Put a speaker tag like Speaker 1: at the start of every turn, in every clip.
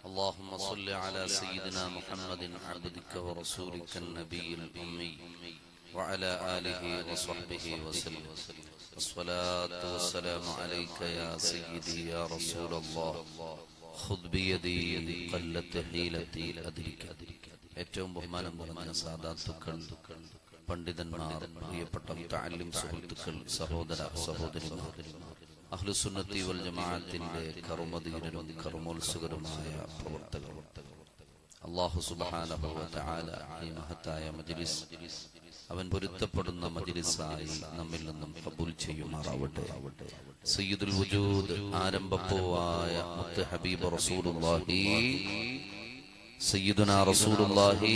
Speaker 1: اللهم صل على سيدنا محمد عبدك ورسولك النبي الأمي وعلى آله وصحبه وسلم الصلاة والسلام عليك يا سيدي يا رسول الله خذ بيدي قلت حيلتي أدرك ഏറ്റവും ബഹുമാനം നിറഞ്ഞ സാധാത്തുക്കൾ പണ്ഡിതന്മാർ പ്രിയപ്പെട്ട താലിം സുഹൃത്തുക്കൾ സഹോദര സഹോദരിമാർ അഹ്ലുസുന്നത്തി വൽ ജമാഅത്തിന്റെ കർമ്മധീരനും കർമ്മോത്സുകരുമായ പ്രവർത്തകർ അള്ളാഹു സുബ്ഹാനഹു വ തആല ഈ മഹത്തായ മജ്ലിസ് അവൻ പൊരുത്തപ്പെടുന്ന മജ്ലിസായി നമ്മിൽ നിന്നും കബൂൽ ചെയ്യുമാറാവട്ടെ സയ്യിദുൽ വജൂദ് ആരംഭപ്പൂവായ മുത്ത് ഹബീബ് റസൂലുള്ളാഹി സയ്യിദുനാ റസൂലുള്ളാഹി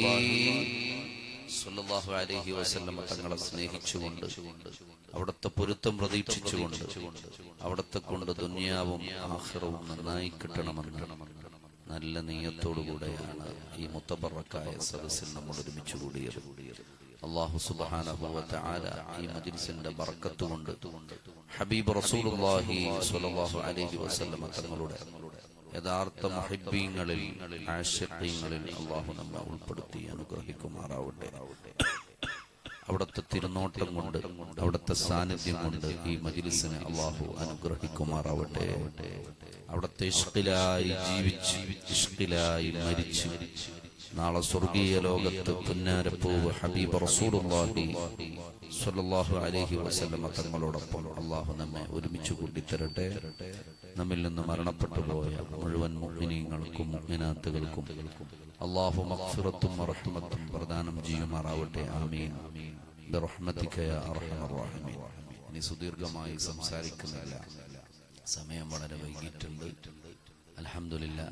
Speaker 1: സല്ലല്ലാഹു അലൈഹി വസല്ലം തങ്ങളെ സ്നേഹിച്ചുകൊണ്ട് അവിടുത്തെ പൊരുത്തം പ്രതീക്ഷിച്ചുകൊണ്ട് അവിടുത്തെ കൊണ്ട് ദുനിയാവും ആഖിറവും നന്നായി കിട്ടണമെന്ന് നല്ല നീയത്തോടുകൂടെയാണ് ഈ മുത്തബറക്കായ സദസ്സിൽ നമ്മൾ ഒരുമിച്ച് കൂടിയത് അള്ളാഹു സുബ്ഹാനഹു വ തആല ഈ മജ്ലിസിന്റെ ബർക്കത്ത് കൊണ്ട് ഹബീബ് റസൂലുള്ളാഹി സ്വല്ലല്ലാഹു അലൈഹി വസല്ലം തങ്ങളുടെ യഥാർത്ഥ മഹിബീങ്ങളിൽ ആശക്തിങ്ങളിൽ അള്ളാഹു നമ്മെ ഉൾപ്പെടുത്തി അനുഗ്രഹിക്കുമാറാവട്ടെ അവിടുത്തെ തിരുനോട്ടം കൊണ്ട് അവിടുത്തെ സാന്നിധ്യം കൊണ്ട് ഈ മജിലിസിനെ അള്ളാഹു അനുഗ്രഹിക്കുമാറാവട്ടെ അവിടുത്തെ ഇഷ്ടിലായി ജീവിച്ച് ഇഷ്ടിലായി മരിച്ച് നാളെ സ്വർഗീയ ലോകത്ത് പുന്നാരപ്പൂവ് ഹബീബ് റസൂലുള്ളാഹി സ്വല്ലല്ലാഹു അലൈഹി വസല്ലമ തങ്ങളോടൊപ്പം അള്ളാഹു നമ്മെ ഒരുമിച്ച് കൂട്ടിത്തരട്ടെ നമ്മിൽ നിന്ന് മരണപ്പെട്ടു പോയ മുഴുവൻ മുഅ്മിനീങ്ങൾക്കും മുഅ്മിനാത്തുകൾക്കും അള്ളാഹു മഗ്ഫിറത്തും റഹ്മത്തും പ്രദാനം ചെയ്യുമാറാവട്ടെ ആമീൻ ബിറഹ്മതിക യാ അർഹമർ റഹീമീൻ ഇനി സുദീർഘമായി സംസാരിക്കുന്നില്ല സമയം വളരെ വൈകിട്ടുണ്ട് അൽഹംദുലില്ലാ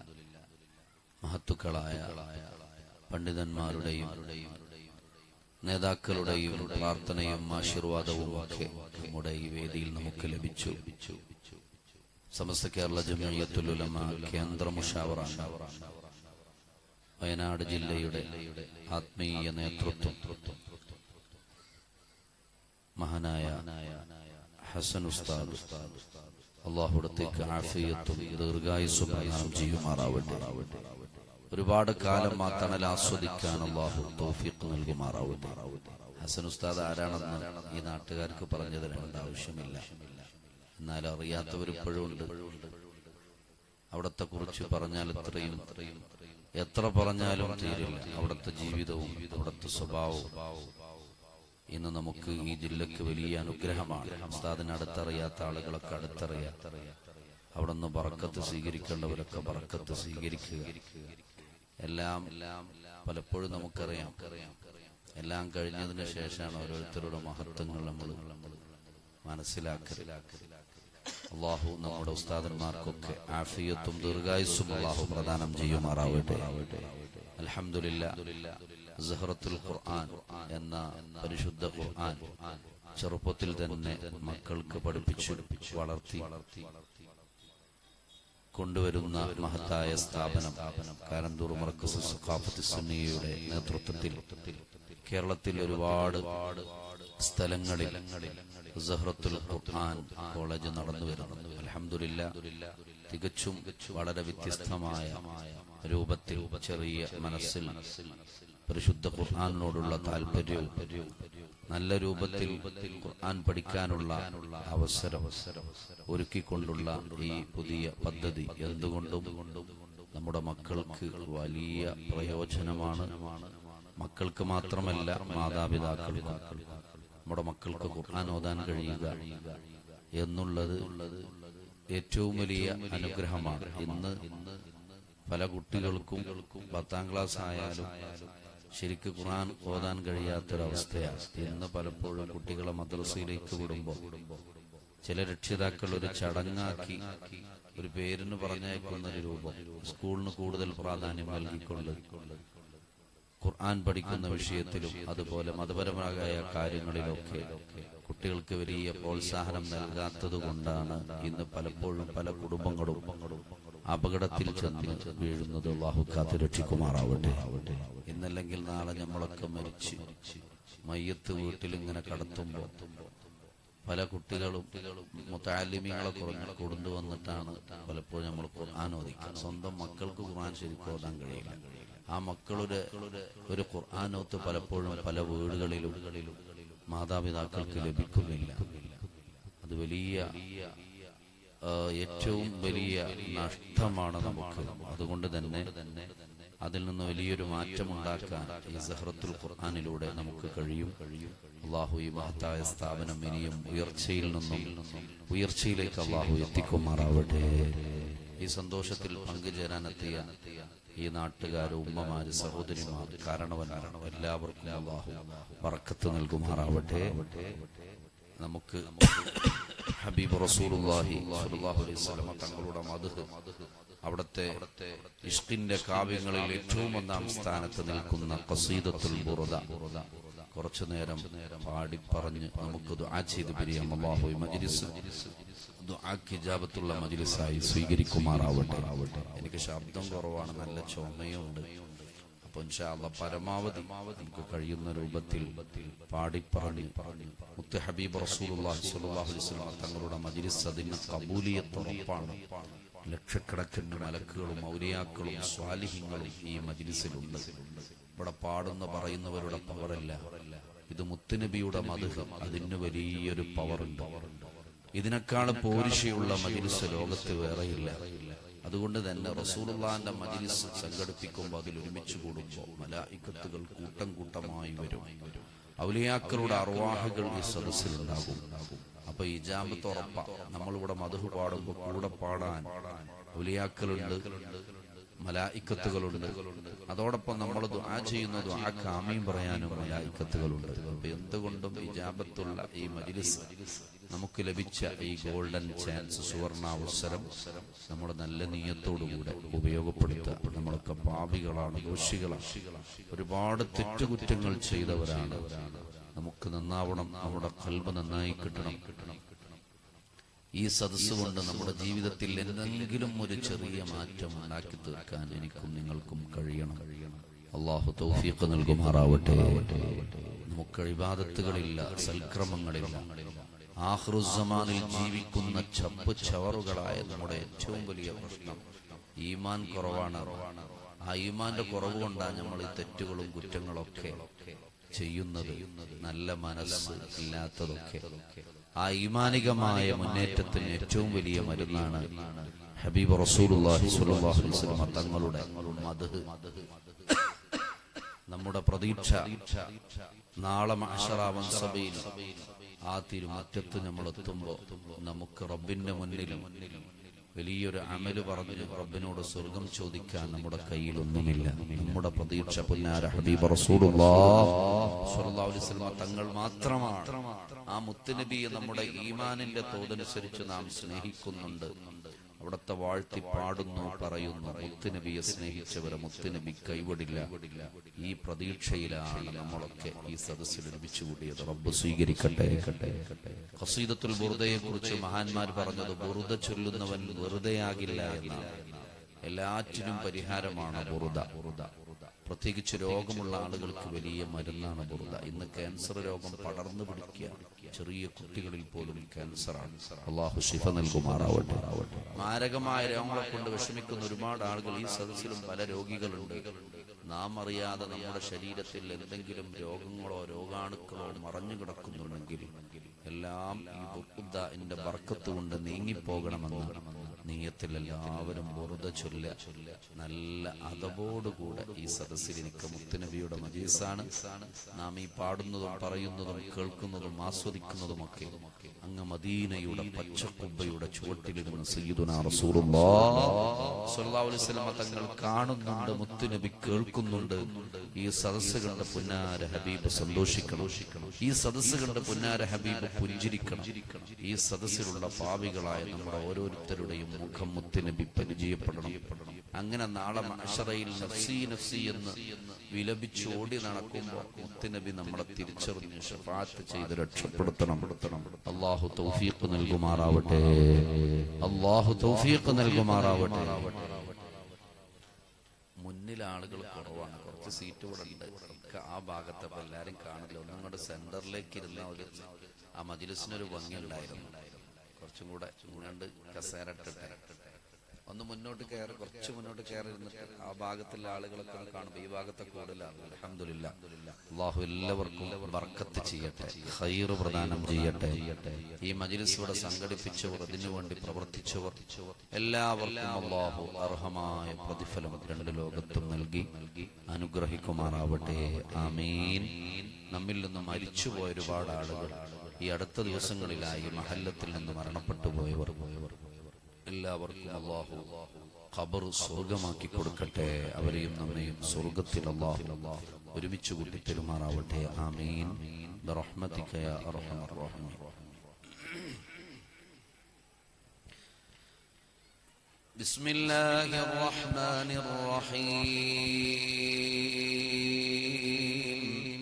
Speaker 1: മഹത്തുക്കളായ പണ്ഡിതന്മാരുടെയും നേതാക്കളുടെയും പ്രാർത്ഥനയും ആശീർവാദവും ഒക്കെ നമ്മുടെ ഈ വേദിയിൽ നമുക്ക് ലഭിച്ചു സമസ്ത കേരള ജമിയത്തുലുലമ കേന്ദ്ര മുഷാവറാണ് വയനാട് ജില്ലയുടെ ആത്മീയ നേതൃത്വം മഹാനായ ഹസൻ ഉസ്താദ് അള്ളാഹുടത്തേക്ക് ആഫിയത്തും ദീർഘായുസ്സും പ്രദാനം ചെയ്യുമാറാവട്ടെ ഒരുപാട് കാലം ആ തണൽ ആസ്വദിക്കാൻ അള്ളാഹു തൗഫീഖ് നൽകുമാറാവട്ടെ ഹസൻ ഉസ്താദ് ആരാണെന്ന് ഈ നാട്ടുകാർക്ക് പറഞ്ഞു തരേണ്ട ആവശ്യമില്ല എന്നാൽ അറിയാത്തവരിപ്പോഴും ഉണ്ട് അവിടത്തെ കുറിച്ച് പറഞ്ഞാൽ ഇത്രയും എത്ര പറഞ്ഞാലും തീരില്ല അവിടുത്തെ ജീവിതവും അവിടുത്തെ സ്വഭാവവും ഇന്ന് നമുക്ക് ഈ ജില്ലക്ക് വലിയ അനുഗ്രഹമാണ് ഉസ്താദിനെ അടുത്തറിയാത്ത ആളുകളൊക്കെ അടുത്തറിയാം അവിടെ നിന്ന് ബറക്കത്ത് സ്വീകരിക്കേണ്ടവരൊക്കെ ബറക്കത്ത് സ്വീകരിക്കുക എല്ലാം പലപ്പോഴും നമുക്കറിയാം എല്ലാം കഴിഞ്ഞതിന് ശേഷമാണ് ഓരോരുത്തരുടെ മഹത്വങ്ങൾ നമ്മൾ മനസ്സിലാക്കരുത് അള്ളാഹു നമ്മുടെ ഉസ്താദന്മാർക്കൊക്കെ ആഫിയത്തും ദീർഘായുസ്സും അള്ളാഹു പ്രദാനം ചെയ്യുമാറാവട്ടെ അൽഹംദുലില്ലാ സഹറത്തുൽ ഖുർആൻ എന്ന പരിശുദ്ധ ഖുർആൻ ചെറുപ്പത്തിൽ തന്നെ മക്കൾക്ക് പഠിപ്പിച്ചു വളർത്തി കൊണ്ടുവരുന്ന മഹത്തായ സ്ഥാപനം കാരന്തൂർ മർക്കസ് സഖാഫത്ത് സുന്നിയുടെ നേതൃത്വത്തിൽ കേരളത്തിൽ ഒരുപാട് സ്ഥലങ്ങളിൽ സഹ്റത്തുൽ ഖുർആൻ കോളേജ് നടന്നു വരുന്നു അലഹമില്ല തികച്ചും വളരെ വ്യത്യസ്തമായ രൂപത്തിൽ ചെറിയ മനസ്സിൽ പരിശുദ്ധ ഖുർആാനിനോടുള്ള താല്പര്യവും നല്ല രൂപത്തിൽ ഖുർആൻ പഠിക്കാനുള്ള അവസരം ഒരുക്കിക്കൊണ്ടുള്ള ഈ പുതിയ പദ്ധതി എന്തുകൊണ്ടും നമ്മുടെ മക്കൾക്ക് വലിയ പ്രയോജനമാണ് മക്കൾക്ക് മാത്രമല്ല മാതാപിതാക്കൾക്കും നമ്മുടെ മക്കൾക്ക് ഖുർആൻ ഓതാൻ കഴിയുക എന്നുള്ളത് ഏറ്റവും വലിയ അനുഗ്രഹമാണ് ഇന്ന് പല കുട്ടികൾക്കും പത്താം ക്ലാസ് ആയാലും ശരിക്ക് ഖുർആൻ ഓതാൻ കഴിയാത്തൊരവസ്ഥയാണ് ഇന്ന് പലപ്പോഴും കുട്ടികളെ മദ്രസയിലേക്ക് വിടുമ്പോൾ ചില രക്ഷിതാക്കൾ ഒരു ചടങ്ങാക്കി ഒരു പേരിന് പറഞ്ഞയക്കുന്ന ഒരു രൂപം സ്കൂളിന് കൂടുതൽ പ്രാധാന്യം നൽകിക്കൊണ്ട് ഖുർആൻ പഠിക്കുന്ന വിഷയത്തിലും അതുപോലെ മതപരമായ കാര്യങ്ങളിലൊക്കെ കുട്ടികൾക്ക് വലിയ പ്രോത്സാഹനം നൽകാത്തത് കൊണ്ടാണ് ഇന്ന് പലപ്പോഴും പല കുടുംബങ്ങളും അപകടത്തിൽ ചെന്ന് വീഴുന്നത് അള്ളാഹു കാത്തു രക്ഷിക്കുമാറാവട്ടെ ഇന്നല്ലെങ്കിൽ നാളെ നമ്മളൊക്കെ മരിച്ച് മയ്യത്ത് വീട്ടിൽ ഇങ്ങനെ കടത്തുമ്പോൾ പല കുട്ടികളും മുത്താലിമ്യങ്ങളെ കുറഞ്ഞ് കൊണ്ടുവന്നിട്ടാണ് പലപ്പോഴും നമ്മൾ ഖുർആൻ ഓദിക്കുക സ്വന്തം മക്കൾക്ക് ഖുർആൻ ശരിക്കും ഓതാൻ കഴിയില്ല ആ മക്കളുടെ ഒരു ഖുർആാനോത്ത് പലപ്പോഴും പല വീടുകളിലും മാതാപിതാക്കൾക്ക് ലഭിക്കുന്നില്ല അത് വലിയ ആ, ഏറ്റവും വലിയ നഷ്ടമാണ് നമുക്ക് അതുകൊണ്ട് തന്നെ അതിൽ നിന്ന് വലിയൊരു മാറ്റമുണ്ടാക്കാൻ ഈ സഹ്റത്തുൽ ഖുർആാനിലൂടെ നമുക്ക് കഴിയും അള്ളാഹു ഈ മഹത്തായ സ്ഥാപനം ഇനിയും ഉയർച്ചയിൽ നിന്നും ഉയർച്ചയിലേക്ക് അള്ളാഹു എത്തിക്കുമാറാവട്ടെ ഈ സന്തോഷത്തിൽ പങ്കുചേരാനെത്തിയ ഈ നാട്ടുകാര് ഉമ്മമാര് സഹോദരിമാർ കാരണവന്മാരാണ് എല്ലാവർക്കും അള്ളാഹു വറക്കത്ത് നൽകുമാറാവട്ടെ നമുക്ക് ഹബീബ് റസൂലുള്ളാഹി സ്വല്ലല്ലാഹു അലൈഹി വസല്ലമ തങ്ങളുടെ മദ്ഹ് അവിടുത്തെ ഇഷ്കിന്റെ കാവ്യങ്ങളിൽ ഏറ്റവും ഒന്നാം സ്ഥാനത്ത് നിൽക്കുന്ന ഖസീദത്തുൽ ബുറുദ കുറച്ചു നേരം പാടി പറഞ്ഞ് നമുക്ക് ദുആ ചെയ്ത് പിരിയാം അല്ലാഹു ഈ മജ്ലിസ് ദുആക്ക് ഇജാബത്തുള്ള മജ്ലിസായി സ്വീകരിക്കുമാറാവട്ടെ എനിക്ക് ശബ്ദം കുറവാണ് നല്ല ചുമയുണ്ട് അപ്പൊ ഇൻഷാ അല്ലാ പരമാവധി നമുക്ക് കഴിയുന്ന രൂപത്തിൽ പാടിപ്പറഞ്ഞ് മുത്ത് ഹബീബ് റസൂലുള്ളാഹി സ്വല്ലല്ലാഹു അലൈഹി വസല്ലം തങ്ങളുടെ മജ്ലിസ് അതിന് കബൂലിയത്ത് ഉറപ്പാണ് ലക്ഷക്കണക്കിന് മലക്കുകളും ഔലിയാക്കളും സ്വാലിഹ്യങ്ങളും ഈ മജ്ലിസിലുണ്ട് ഇവിടെ പാടുന്ന പറയുന്നവരുടെ പവറല്ല ഇത് മുത്തുനബിയുടെ മധുഹം അതിന് വലിയൊരു പവറുണ്ട് ഇതിനേക്കാൾ പോരിശയുള്ള മജ്ലിസ് ലോകത്ത് വേറെയില്ല അതുകൊണ്ട് തന്നെ റസൂലുള്ളാന്റെ മജ്ലിസ് സംഘടിപ്പിക്കുമ്പോൾ അതിൽ ഒരുമിച്ച് കൂടുമ്പോൾ മലായിക്കത്തുകൾ കൂട്ടം കൂട്ടമായി വരും ഔലിയാക്കളുടെ അർവാഹുകൾ ഈ സദസ്സിലുണ്ടാകും അപ്പൊ ഇജാബത്ത് ഉറപ്പ നമ്മളിവിടെ മധു പാടുമ്പോൾ കൂടെ പാടാൻ ഔലിയാക്കളുണ്ട് മലായിക്കത്തുകളുണ്ട് അതോടൊപ്പം നമ്മൾ ദുആ ചെയ്യുന്നത് ആ കാമയും പറയാനും മലായിക്കത്തുകളുണ്ട് അപ്പൊ എന്തുകൊണ്ടും ഇജാബത്തുള്ള ഈ മജ്ലിസ് നമുക്ക് ലഭിച്ച ഈ ഗോൾഡൻ ചാൻസ് സുവർണാവസരം നമ്മുടെ നല്ല നീയത്തോടുകൂടെ ഉപയോഗപ്പെടുത്തുക നമ്മളൊക്കെ പാപികളാണ് ദോഷികളാണ് ഒരുപാട് തെറ്റുകുറ്റങ്ങൾ ചെയ്തവരാണ് നമുക്ക് നന്നാവണം നമ്മുടെ കൽബ് നന്നായി കിട്ടണം ഈ സദസ്സ് കൊണ്ട് നമ്മുടെ ജീവിതത്തിൽ എന്തെങ്കിലും ഒരു ചെറിയ മാറ്റം ഉണ്ടാക്കി തീർക്കാൻ എനിക്കും നിങ്ങൾക്കും കഴിയണം അള്ളാഹു തൗഫീഖ് നൽകുമാറാവട്ടെ നമുക്ക് ഇബാദത്തുകളില്ല സൽക്രമങ്ങളില്ല ആഹ്റുസമാനിൽ ജീവിക്കുന്ന ചപ്പ് ചവറുകളായ നമ്മുടെ ഏറ്റവും വലിയ പ്രശ്നം ഈമാൻ കുറവാണ് ആ ഈമാന്റെ കുറവ് കൊണ്ടാണ് നമ്മൾ ഈ തെറ്റുകളും കുറ്റങ്ങളൊക്കെ ചെയ്യുന്നത് നല്ല മനസ്സ് ഇല്ലാത്തതൊക്കെ ആ ഈമാനികമായ മുന്നേറ്റത്തിന് ഏറ്റവും വലിയ മരുന്നാണ് ഹബീബ് റസൂലുള്ളാഹി സ്വല്ലല്ലാഹു അലൈഹി വസല്ലം തങ്ങളുടെ മദ്ഹ് നമ്മുടെ പ്രതീക്ഷ നാളെ മഹ്ശറാവൻ സഭയിൽ ആ തിരുമറ്റത്ത് നമ്മൾ എത്തുമ്പോൾ നമുക്ക് റബ്ബിന്റെ മുന്നിലും വലിയൊരു അമല് പറഞ്ഞ് റബ്ബിനോട് സ്വർഗം ചോദിക്കാൻ നമ്മുടെ കയ്യിൽ ഒന്നുമില്ല നമ്മുടെ പ്രതീക്ഷ പുന്നാര ഹബീബ് റസൂലുള്ളാഹ് സ്വല്ലല്ലാഹു അലൈഹി വസല്ലം തങ്ങൾ മാത്രമാണ് ആ മുത്തുനബിയെ നമ്മുടെ ഈമാനിന്റെ തോതനുസരിച്ച് നാം സ്നേഹിക്കുന്നുണ്ട് അവിടത്തെ വാഴ്ത്തി പാടുന്നു പറയുന്നു മുത്തുനബിയെ സ്നേഹിച്ചവരെ മുത്തുനബി കൈവിടില്ല ഈ പ്രതീക്ഷയിലാണ് നമ്മളൊക്കെ ഈ സദസ്സിൽ ഒരുമിച്ച് കൂടിയത് റബ്ബ് സ്വീകരിക്കട്ടെ ഖസീദത്തുൽ ബുറുദയെ കുറിച്ച് മഹാന്മാർ പറഞ്ഞത് ബുറുദ ചൊല്ലുന്നവൻ വെറുതെയാകില്ല എന്നാണ് എല്ലാറ്റിനും പരിഹാരമാണ് ബുറുദ പ്രത്യേകിച്ച് രോഗമുള്ള ആളുകൾക്ക് വലിയ മരുന്നാണ് ബുറുദ ഇന്ന് ക്യാൻസർ രോഗം പടർന്നു പിടിക്കുക ചെറിയ കുട്ടികളിൽ പോലും ക്യാൻസറാണ് അള്ളാഹു ശിഫ നൽകുമാറാവട്ടെ മാരകമായ രോഗങ്ങളെ കൊണ്ട് വിഷമിക്കുന്ന ഒരുപാട് ആളുകൾ ഈ സദസ്സിലും പല രോഗികളുണ്ട് നാം അറിയാതെ നമ്മുടെ ശരീരത്തിൽ എന്തെങ്കിലും രോഗങ്ങളോ രോഗാണുക്കളോ മറഞ്ഞു കിടക്കുന്നുണ്ടെങ്കിൽ എല്ലാം ഈ ബുദ്ധ എന്റെ ബർക്കത്ത് കൊണ്ട് നീങ്ങിപ്പോകണമെന്ന് നീയത്തിൽ എല്ലാവരും വെറുതെ ചൊല്ല നല്ല അതവോടുകൂടെ ഈ സദസ്സിൽ എനിക്ക് മുത്തുനബിയുടെ മജീസാണ് നാം ഈ പാടുന്നതും പറയുന്നതും കേൾക്കുന്നതും ആസ്വദിക്കുന്നതുമൊക്കെ അങ്ങ് മദീനയുടെ പച്ചക്കുബ്ബയുടെ ചുവട്ടിലിരുന്ന് സയ്യിദുനാ റസൂലുള്ളാഹി തങ്ങൾ കാണുന്നുണ്ട് മുത്തുനബി കേൾക്കുന്നുണ്ട് ഈ സദസ്സ് കണ്ട് പുന്നാര ഹബീബ് സന്തോഷിക്കണം ഈ സദസ്സ് കണ്ട് പുന്നാര ഹബീബ് പുഞ്ചിരിക്കണം ഈ സദസ്സിലുള്ള പാവികളായ നമ്മുടെ ഓരോരുത്തരുടെയും മുഖം മുത്തുനബി പരിചയപ്പെടണം അങ്ങനെ നാളെ മഷറയിൽ നഫ്സി നഫ്സി എന്ന് വിലപിച്ച് ഓടി നടക്കുമ്പോൾ മുത്തുനബി നമ്മളെ തിരിച്ചറിഞ്ഞ് ഷഫാത്ത് ചെയ്ത് രക്ഷപ്പെടുത്തണം അള്ളാഹു തൗഫീഖ് നൽകുമാറാവട്ടെ അള്ളാഹു തൗഫീഖ് നൽകുമാറാവട്ടെ മുന്നിൽ ആളുകൾ കുറവാണ് കുറച്ച് സീറ്റ് ഇവിടെ ഉണ്ട് ഒക്കെ ആ ഭാഗത്ത് അപ്പൊ എല്ലാരും കാണില്ല ഒന്നും കൂടെ സെന്ററിലേക്ക് ഇരുന്ന ഒരു ആ മജിലിസിനൊരു ഭംഗിയുണ്ടായിരുന്നു കുറച്ചും കൂടെ ഇങ്ങാണ്ട് കസേര ഇട്ടിട്ട് ഒന്ന് മുന്നോട്ട് കയറി കുറച്ച് മുന്നോട്ട് കയറി ഇരുന്നിട്ട് ആ ഭാഗത്തുള്ള ആളുകളൊക്കെ ഒന്ന് കാണുമ്പോൾ ഈ ഭാഗത്തെ കൂടുതലാണ് അലഹമില്ല അള്ളാഹു എല്ലാവർക്കും ബർക്കത്ത് ചെയ്യട്ടെ ഹൈറ് പ്രദാനം ചെയ്യട്ടെ ഈ മജിലിസ് ഇവിടെ സംഘടിപ്പിച്ചവർ അതിനു വേണ്ടി പ്രവർത്തിച്ചവർ എല്ലാവർക്കും അള്ളാഹു അർഹമായ പ്രതിഫലം രണ്ട് ലോകത്തും നൽകി അനുഗ്രഹിക്കുമാറാവട്ടെ ആമീൻ നമ്മിൽ നിന്ന് മരിച്ചുപോയ ഒരുപാട് ആളുകൾ ഈ അടുത്ത ദിവസങ്ങളിലായി മഹല്ലത്തിൽ നിന്ന് മരണപ്പെട്ടു പോയവർ പോയവർ എല്ലാവർക്കും അള്ളാഹു ഖബർ സ്വർഗമാക്കി കൊടുക്കട്ടെ അവരെയും നമ്മയും സ്വർഗത്തിൽ അള്ളാഹു ഒരുമിച്ച് കൂട്ടി പെരുമാറാവട്ടെ ആമീൻ برحمتك يا أرحم الراحمين بسم الله الرحمن الرحيم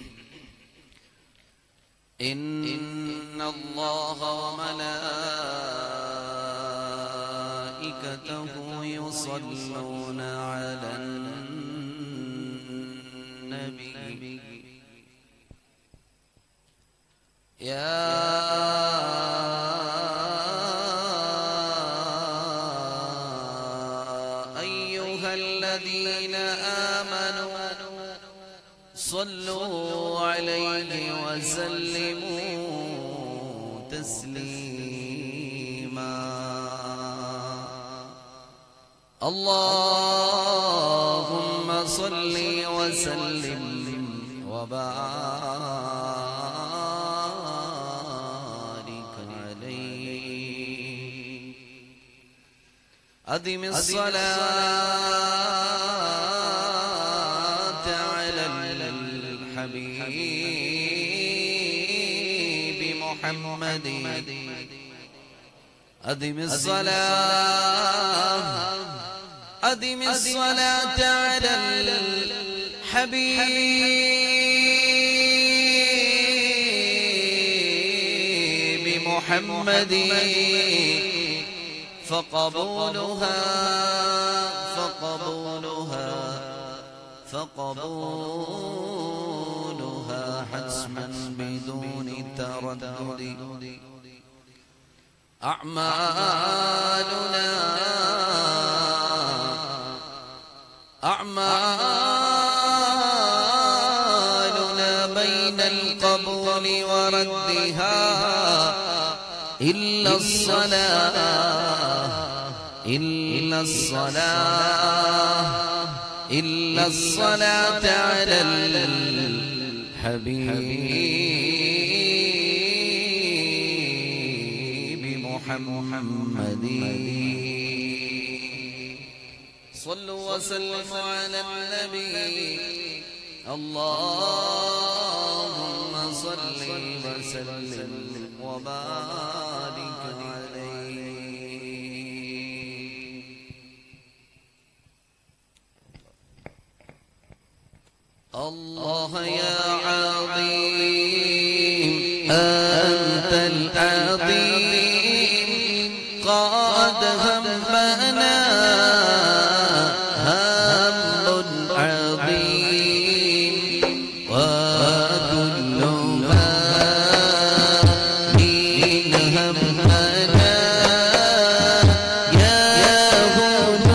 Speaker 1: إن الله وملائكته يصلون على النبي يا أيها الذين آمنوا صلوا عليه وسلموا تسليما اللهم صل وسلم وبارك عليه أدم الصلاة على الحبيب محمد أدم الصلاة أدم الصلاة على الحبيب محمد فقبولها فقبولها فقبولها حتما بدون تردد أعمالنا أعمالنا بين القبول وردها إلا الصلاة إلا الصلاة إلا الصلاة على الحبيب محمد صلوا وسلموا على النبي اللهم صل وسلم وبارك عليه الله يا عظيم أنت العظيم قد همنا هم عظيم وكل ما من همنا يهون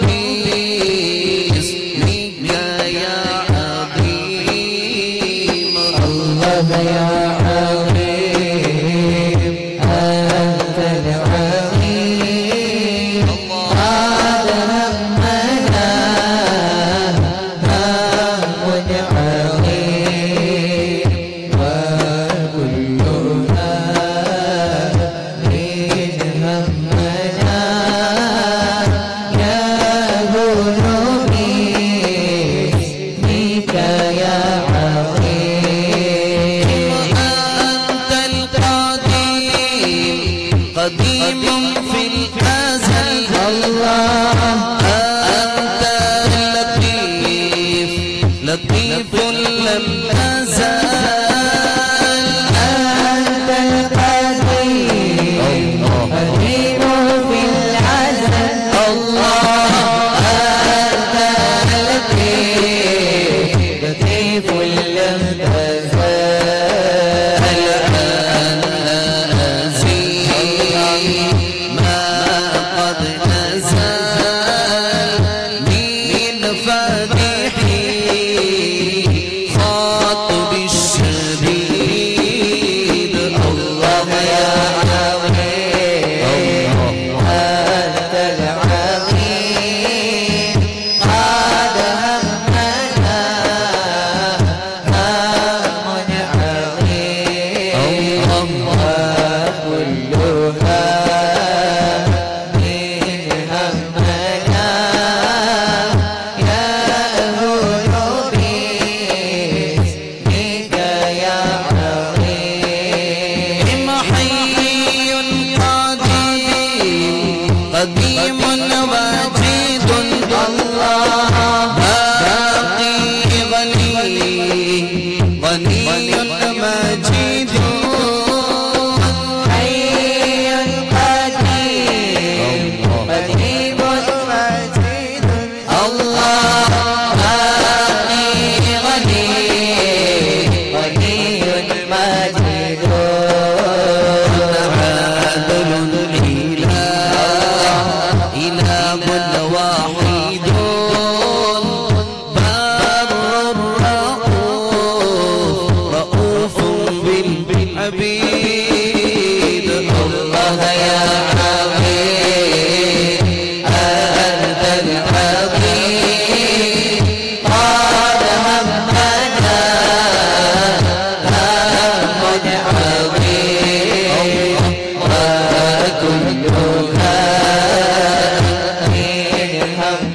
Speaker 1: باسمك يا عظيم
Speaker 2: الله يا عظيم أنت العظيم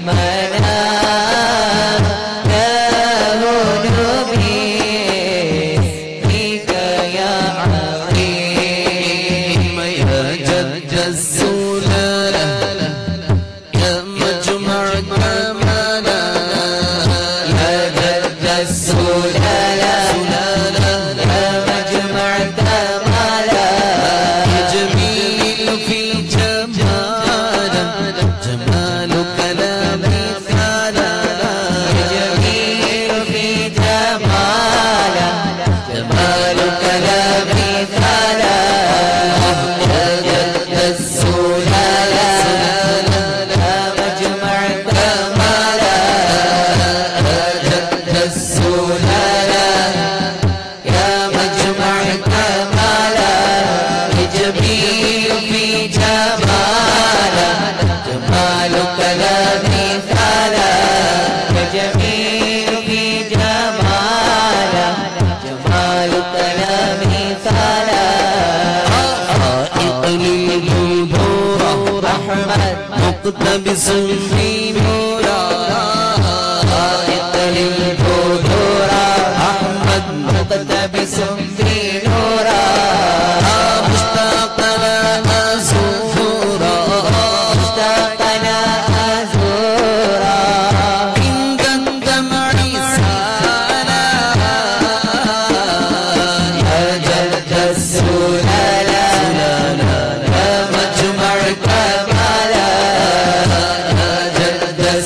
Speaker 2: يا جد السلالة يا مجمع كمالا يا جد السلالة يا مجمع كمالا يا جميل في جمالا جمالك لا مثال يا جميل في جمالا جمالك لا مثال يا جد السلالة يا مجمع كمالا يا جد السلالة يا مجمع كمالا جميل في جمالا جمالك لا مثال يا جميل في جمالا جمالك لا مثال حائط للبذور أحمد مقتبس في نورا حائط للبذور أحمد مقتبس في نورا مشتاق لنا زورا مشتاق لنا زورا عند الدمع سالا يا جد السلالة يا مجمع كمالا يا جد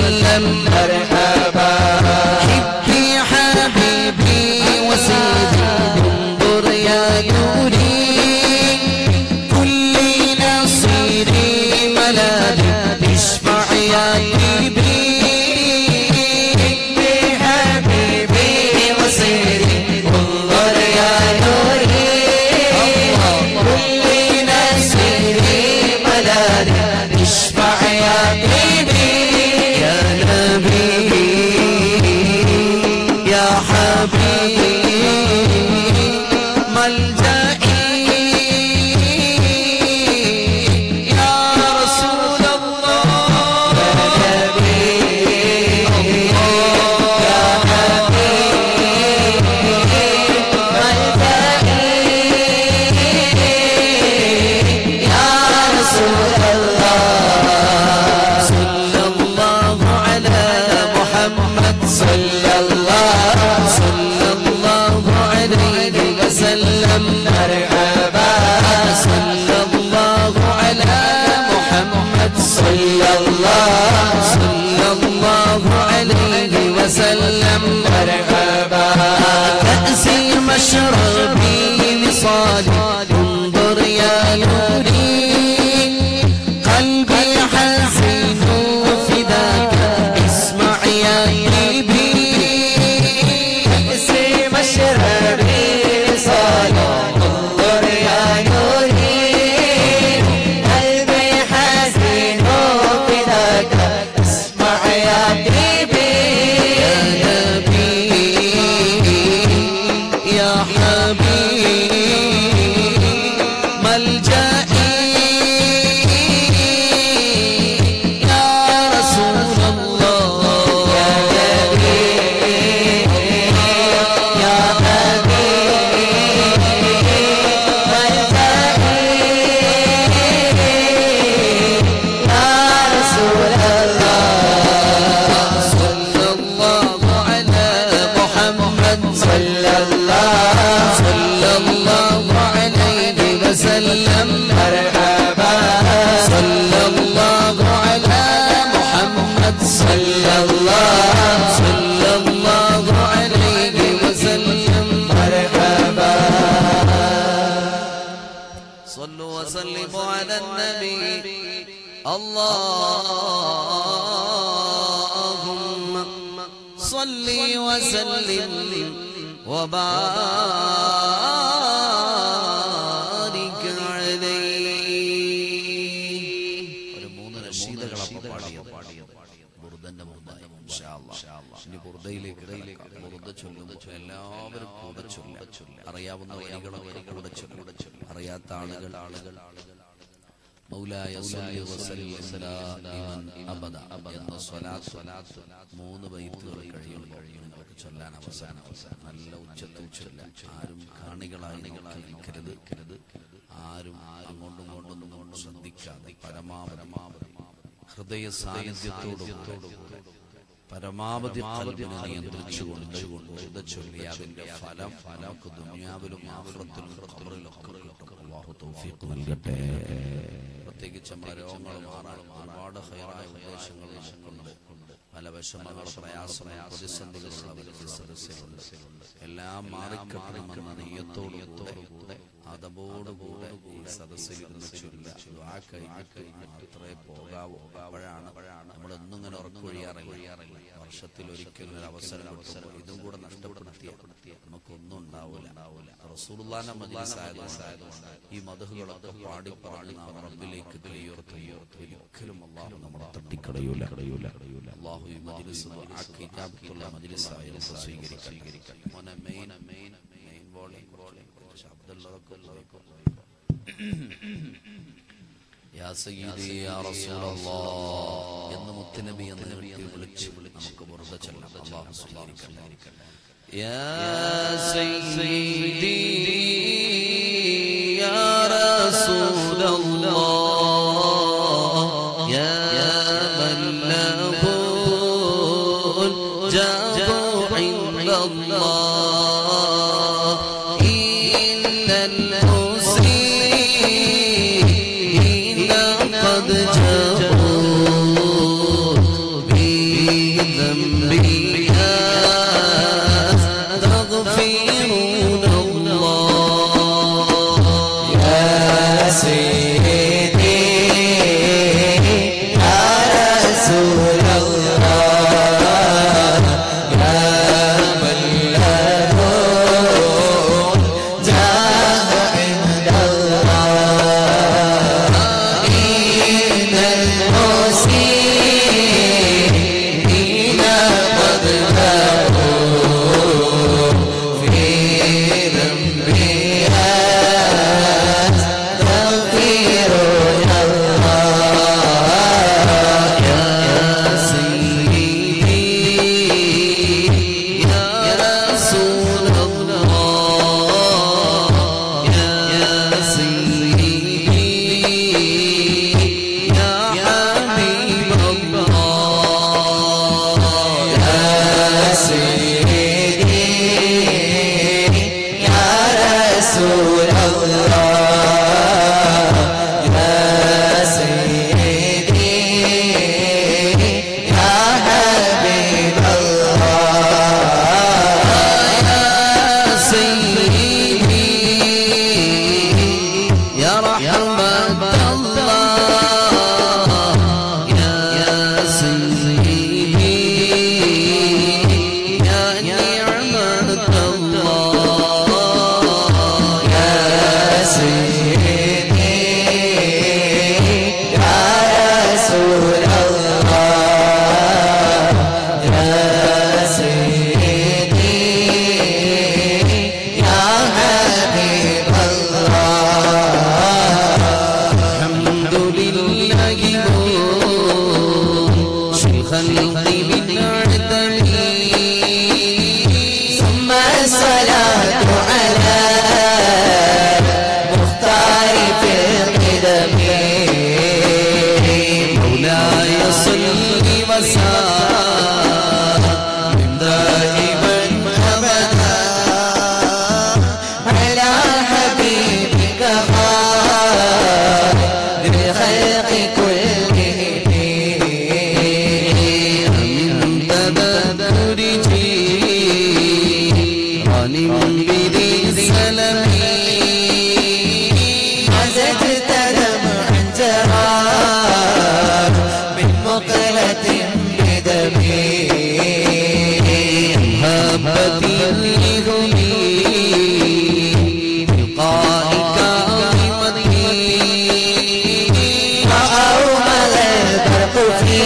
Speaker 2: وسلم مرحبا حبي حبيبي وسيدي انظر يا نوري كل نصيري ملاذي اشفع يا حبيبي حبيبي وسيدي انظر يا نوري كل نصيري ملاذي اشفع يا حبيبي يا نبي يا حبيبي ملجئي يا رسول الله يا نبي يا حبيبي ملجئي يا رسول الله صلى الله على محمد صلى الله صلى الله عليه وسلم مرحبا صلى الله على محمد صلى الله صلى الله عليه وسلم مرحبا كأسي مشربي وصالي انظر يا نوري قلبي حزين فداك اسمع يا قلبي كأسي مشربي وصالي انظر يا نوري قلبي حزين فداك اسمع يا قلبي يا نبي يا حبيبي ملجئي يا رسول الله يا نبي يا حبيبي ملجئي يا رسول الله صلى الله على محمد صلى الله صلى الله عليه وسلم مرحبا صلى الله على محمد صلى الله صلى الله عليه وسلم مرحبا صلوا وسلموا على النبي اللهم صل وسلم وبارك عليه
Speaker 1: ഒരു മൂന്ന് നഷീദകൾ അപ്പൊ പാടിയത് ബുർദന്റെ ബുർദായി ഇൻഷാ അല്ലാഹ്. ഇനി ബുർദയിലേക്ക് കിടക്കാം. ബുർദ ചൊല്ലുമ്പോൾ എല്ലാവരും കൂടെ ചൊല്ലാം അറിയാവുന്ന വരികളെ വരി കൂടെ ചൊല്ലും അറിയാത്ത ആളുകൾ ആളുകൾ മൗലായ സ്വല്ലി വസല്ലിം ദായിമൻ അബദ എന്ന സ്വലാത്ത് മൂന്ന് ബൈത്തുകൾ കഴിയുമ്പോൾ നിങ്ങൾക്ക് ചൊല്ലാൻ അവസാനം നല്ല ഉച്ചത്തിൽ ചൊല്ലാം ആരും കാണികളായി നോക്കി നിൽക്കരുത് ആരും അങ്ങോട്ടും ഇങ്ങോട്ടും കൊണ്ട് ശ്രദ്ധിക്കാതെ പരമാപരമാവധി ഹൃദയ സാന്നിധ്യത്തോടും പരമാവധി കൽവിനെ നിയന്ത്രിച്ചുകൊണ്ട് കൊണ്ട് ചൊല്ലി അതിന്റെ ഫലം നമുക്ക് ദുനിയാവിലും ആഹ്റത്തിലും ഖബറിലൊക്കെ കിട്ടും അല്ലാഹു തൗഫീഖ് നൽകട്ടെ പ്രത്യേകിച്ച് നമ്മുടെ രോഗങ്ങൾ മാറാൻ ഒരുപാട് ഹൈറായ ഉദ്ദേശങ്ങൾ നമുക്കുണ്ട് പല വിഷമങ്ങളും പ്രയാസങ്ങളും പ്രതിസന്ധികളുള്ളവരുടെ സദസ്യമുണ്ട് എല്ലാം മാറിക്കിട്ടണമെന്ന നെയ്യത്തോടുകൂടെ അതബോടുകൂടെ ഈ സദസ്സിൽ ഇരുന്ന് ചൊല്ല ദുആ കഴിഞ്ഞിട്ട് മാത്രമേ പോകാവൂ അപ്പോഴാണ് നമ്മൾ എന്നും ഇങ്ങനെ ഉറക്കൊഴിയാറില്ല വർഷത്തിൽ ഒരിക്കലും ഒരു അവസരം അവസരം ഇതും കൂടെ നഷ്ടപ്പെടുത്തിയ നമുക്കൊന്നും ഉണ്ടാവില്ല റസൂലുള്ളാന്റെ മജ്ലിസ് ആയതുകൊണ്ട് ഈ മധുകളൊക്കെ പാടി പാടി നാം റബ്ബിലേക്ക് കൈയോർത്ത് ഒരിക്കലും അള്ളാഹു നമ്മളെ തട്ടിക്കളയൂല കളയൂല കളയൂല അള്ളാഹു ഈ മജ്ലിസ് ആക്കി ഇജാബത്തുള്ള മജ്ലിസായി നമുക്ക് സ്വീകരിക്കാം മോനെ main main main volume volume ശബ്ദമുള്ളതൊക്കെ ഉള്ളതൊക്കെ യാ സയ്യിദി യാ റസൂലല്ലാഹ് എന്ന് മുത്തുനബി എന്ന് നീട്ടി വിളിച്ച് നമുക്ക് വെറുതെ ചെല്ലാം അല്ലാഹു സ്വീകരിക്കട്ടെ യാ സയ്യിദി യാ റസൂലല്ലാഹ് യാ മൻ ലഹു ജാബു ഇൻദല്ലാഹ് ഇന്നൽ മുസ്ലിമീന قد جاءوا
Speaker 2: سيدي يا رسول الله يا من له جاه عند الله إن المسيئين قد ذهبوا في ذنبها تغفرون الله يا سيدي يا رسول الله يا سيدي يا حبيب الله يا سيدي يا رسول الله يا سيدي يا حبيب الله يا سيدي يا رحمة الله يا سيدي يا نعمة الله يا سيدي يا رسول الله يا سيدي يا حبيب الله الحمد لله شيخ الخلق بالعدل ثم الصلاة على مختار في القدم مولاي صل وسلم دائما ابدا على حبيبك خير الخلق كلهم أنت بدر جيران بذي السلم مزجت دمعا جرى من مقلة بدمي هبت الهمي بلقائك عظمتي وأومل البرق في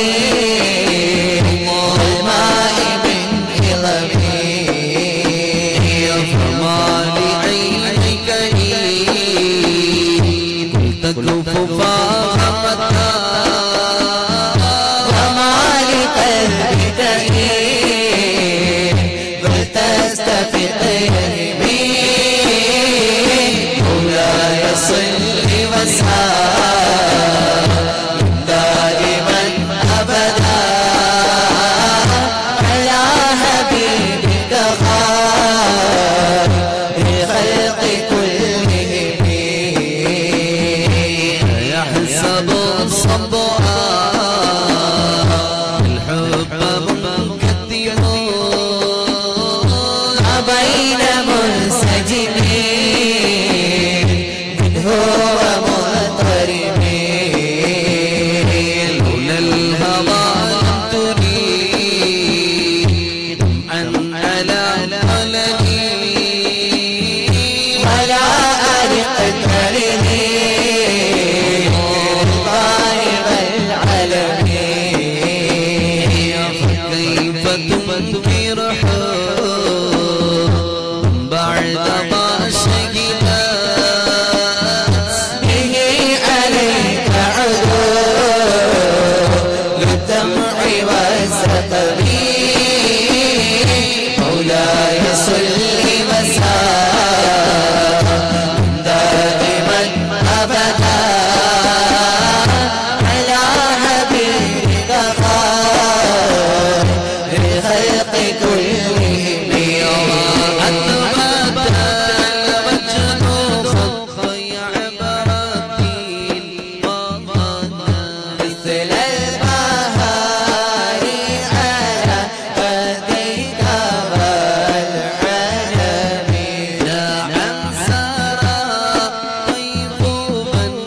Speaker 2: الماء من إلمي فما لعينك قلت كففا حمتا وما لقلبك قلت استفق يمين مولاي صل وسلم دائما ابدا على حبيبك خير الخلق كلهم يحسب الصبؤ الحب منكتم بين منسجمين منه ومضطربين لولا الهوى لم تريد أن على قلبي ولا أرقت عليه طالب العالمين فكيف تنكر حب بعد ما شهدت به عليك عدو للدمع والسقم مولاي صل وسلم دائما ابدا على حبيبك خير الخلق كلهم أتمنى وجه خطي عبرتي مثل البهار على فديك والعالمين نعم سرى طيف من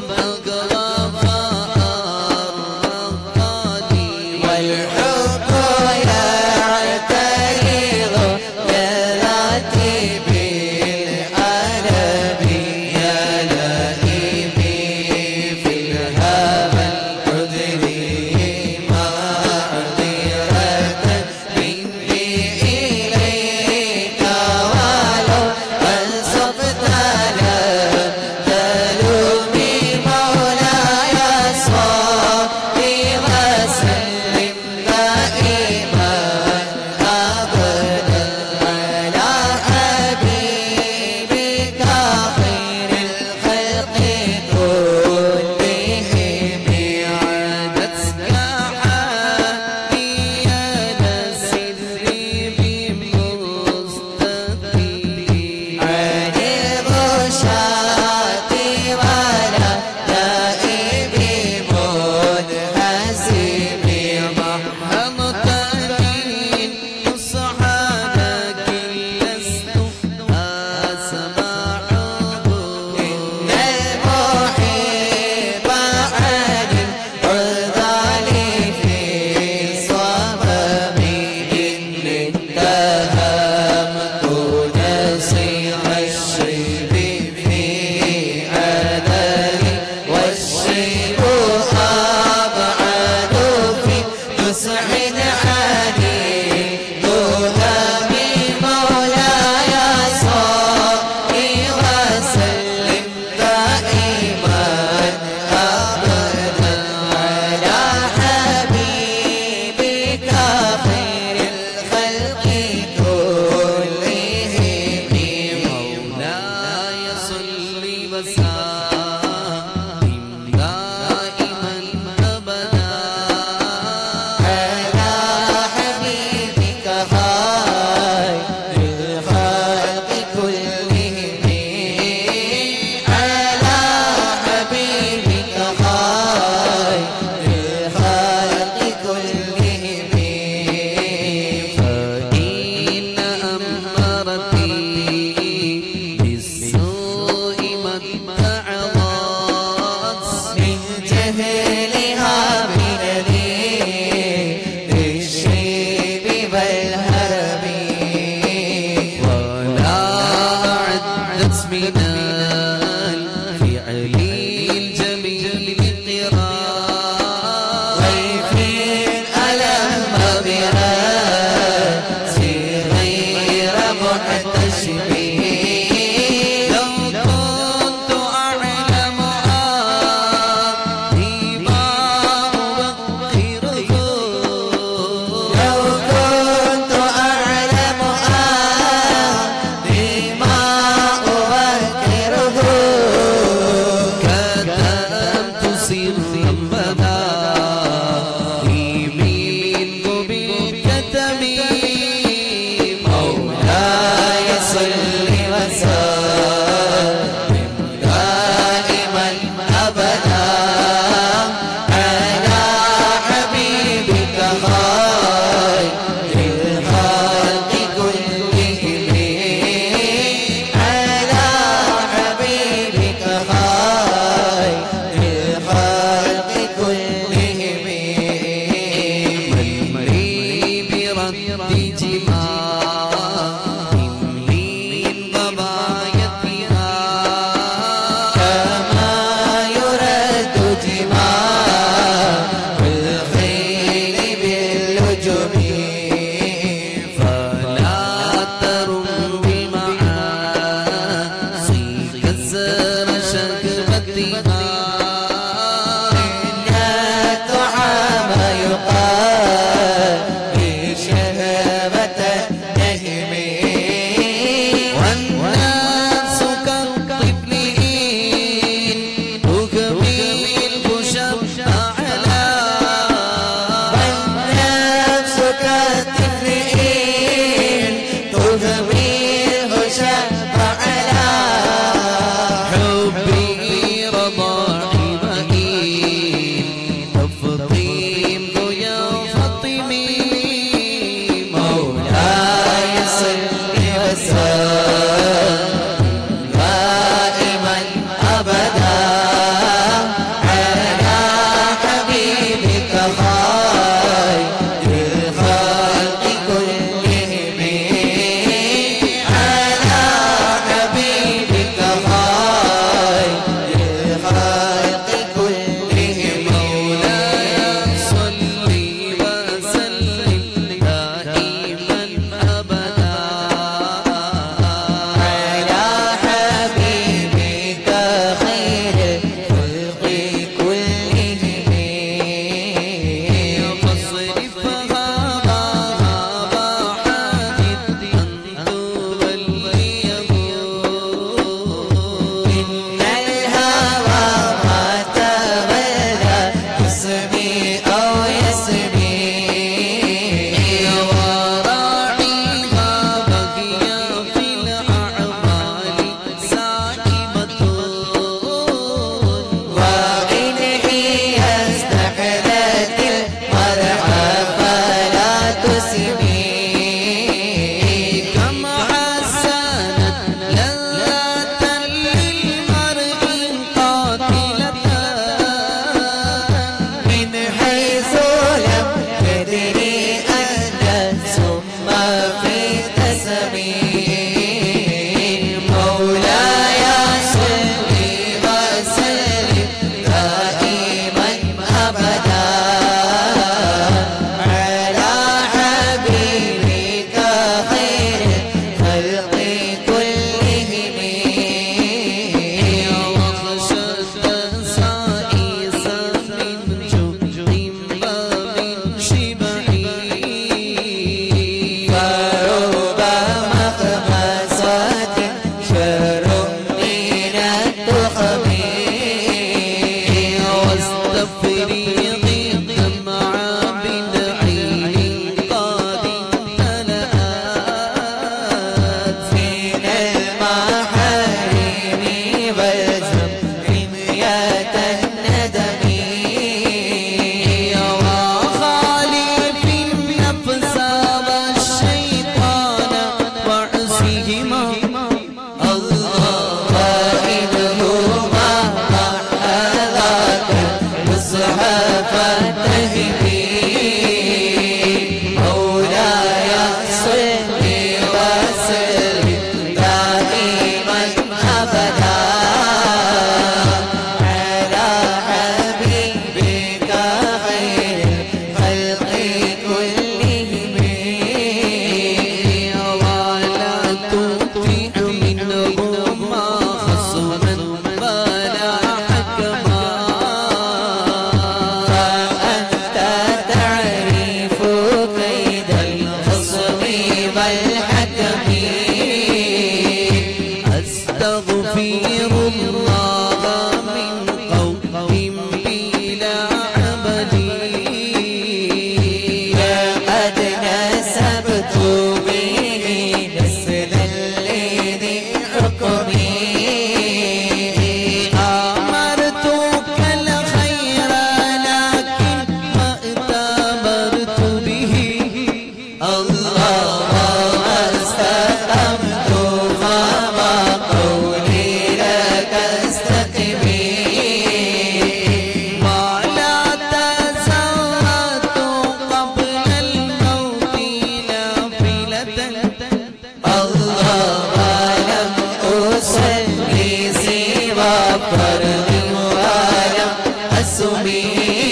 Speaker 2: أسمي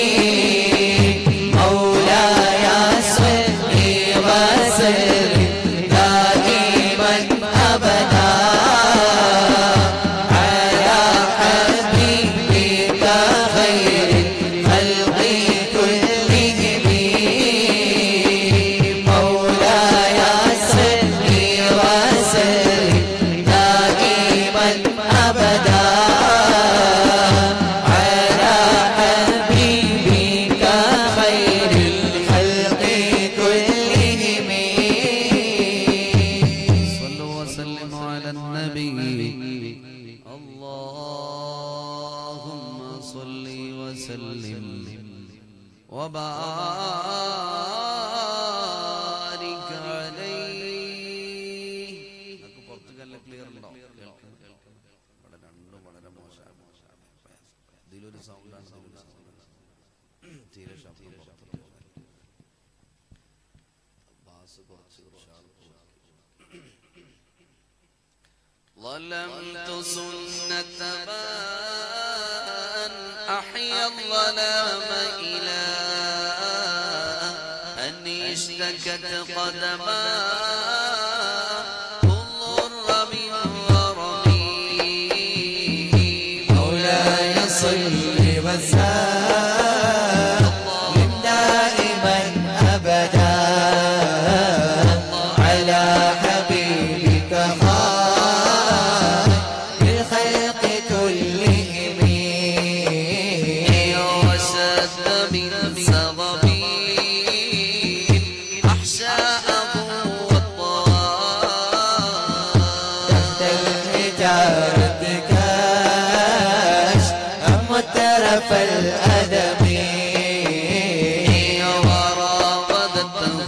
Speaker 2: مولاي صل وسلم دائما أبدا على حبيبك خير الخلق كلهم مولاي صل وسلم دائما أبدا على حبيبك خير الخلق كلهم
Speaker 1: صلوا وسلموا على النبي اللهم صل وسلم وبارك عليه പുറത്തുകല്ല ക്ലിയർ ഉണ്ടോ ഇവിടെ രണ്ടും വളരെ മോശമാണ് ഇതിലൊരു സൗണ്ടാണ് ഇതിലൊരു സൗണ്ട് തീരെ ശബ്ദം പുറത്ത് പോകുന്നില്ല. ബാസ് കുറച്ച് ഷാർപ്പ്
Speaker 2: ظلمت سنة من أحيا الظلام إلى أن اشتكت قدما الضر من ورمي مولاي صل وسلم دائما أبدا على حبيبك خير الخلق كلهم وشد من سببي أحشاءه والطوال تحت الحجارة كاش مترف الأدب وراودته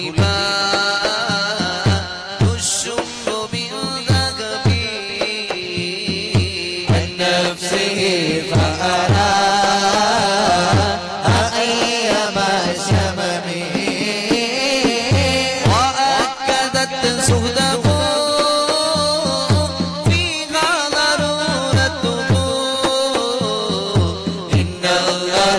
Speaker 2: الجبال الشم بالذهب عن نفسه فأرى أيما شممه وأكدت سهده فيها ضرورته إن الله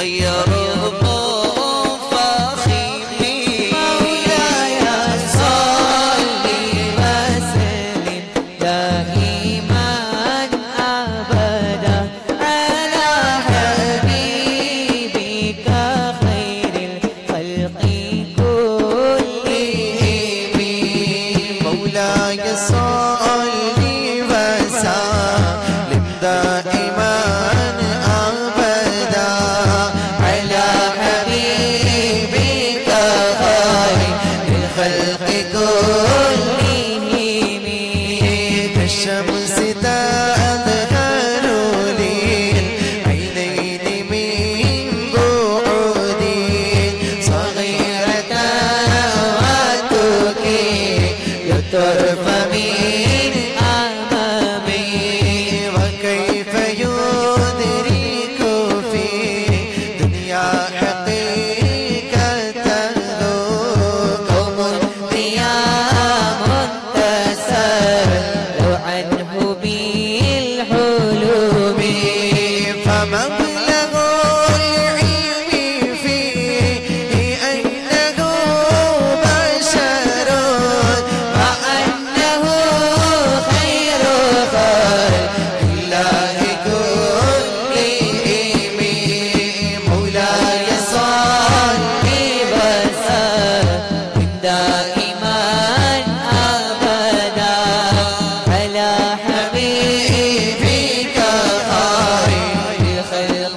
Speaker 2: غير فاخمي مولاي صل وسلم دائما ابدا على حبيبك خير الخلق كلهم
Speaker 3: مولاي صل وسلم دائما ابدا
Speaker 2: على حبيبك خير الخلق كلهم
Speaker 3: كالشمس تظهر للعينين من بعد صغيرة
Speaker 2: وتكي طرف من أمامي
Speaker 3: وكيف يدرك في دنيا حقيقة
Speaker 2: قوم قيام تسأل عنه بالحلم
Speaker 3: فمبلغ العلم فيه أنه بشر
Speaker 2: وأنه خير خلق الله كلهم مولاي صل وسلم دائما أبدا على حبيبك خير الخلق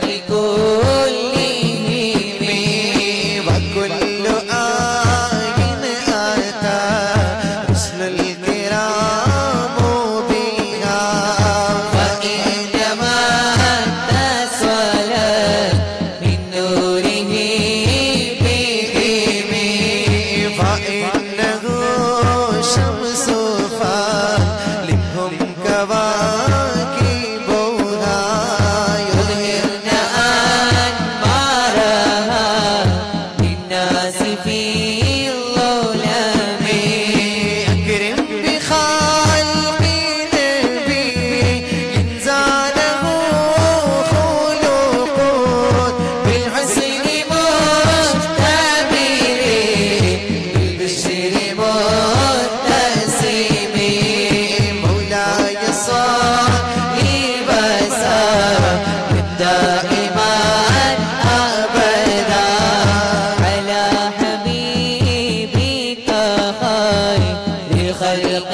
Speaker 2: كلهم
Speaker 3: وكل آي أتى رسل الكرام بها
Speaker 2: فإنما تسولت من نوره بهم
Speaker 3: فإنه شمس فلهم كواكبها
Speaker 2: يظهرن أنوارها للناس في الظلم
Speaker 3: أكرم بخلق نبي إنزاله خلق بالحسن
Speaker 2: مستبر بالبشر متسم
Speaker 3: مولاي صل
Speaker 2: وسلم دائما أبدا على حبيبك خير الخلق